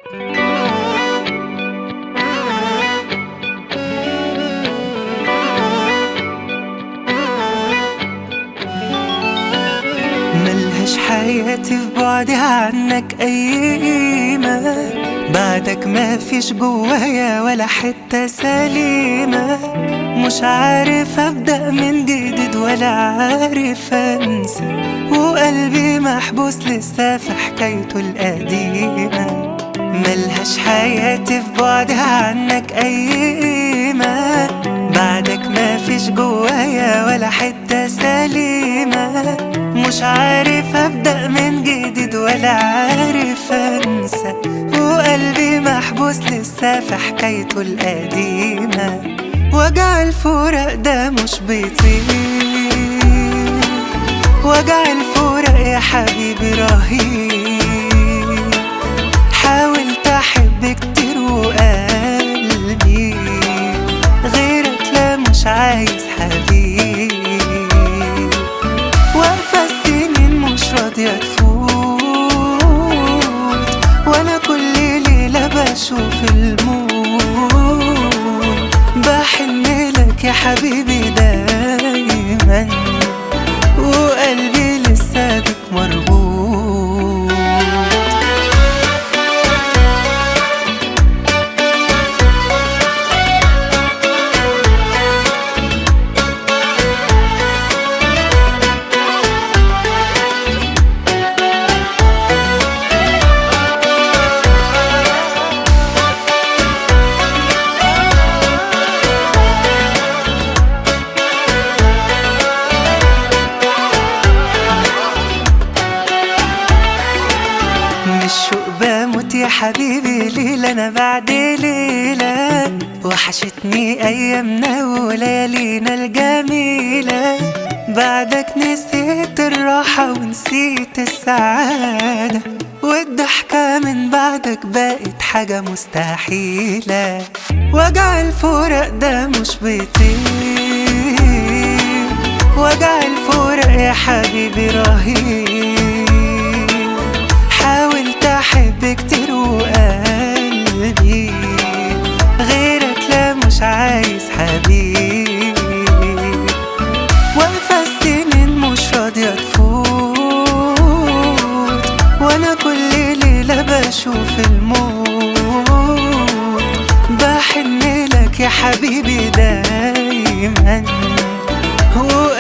ملهاش حياتي في بعدي عنك أي قيمة بعدك ما فيش جوايا ولا حتة سليمة مش عارف أبدأ من جديد ولا عارف أنسى وقلبي محبوس لسه في حكايته القديمة ملهاش حياتي في بعدي عنك أي قيمة بعدك ما فيش جوايا ولا حتة سليمة مش عارف أبدأ من جديد ولا عارف أنسى وقلبي محبوس لسه في حكايته القديمة وجع الفراق ده مش بيطير وجع الفراق يا حبيبي رهيب حاولت أحب كتير وقلبي غيرك لا مش عايز حبيب واقفة السنين مش راضية تفوت وأنا كل ليلة بشوف الموت بحن لك يا حبيبي دايما وقلبي لسه بك مربوط من الشوق بموت يا حبيبي ليلة أنا بعد ليلة وحشتني أيامنا وليالينا الجميلة بعدك نسيت الراحة ونسيت السعادة والضحكة من بعدك بقت حاجة مستحيلة وجع الفراق ده مش بيطير وجع الفراق يا حبيبي رهيب حاولت احب كتير وقلبي غيرك لا مش عايز حبيب واقفة السنين مش راضية تفوت وانا كل ليلة بشوف الموت بحن لك يا حبيبي دايما هو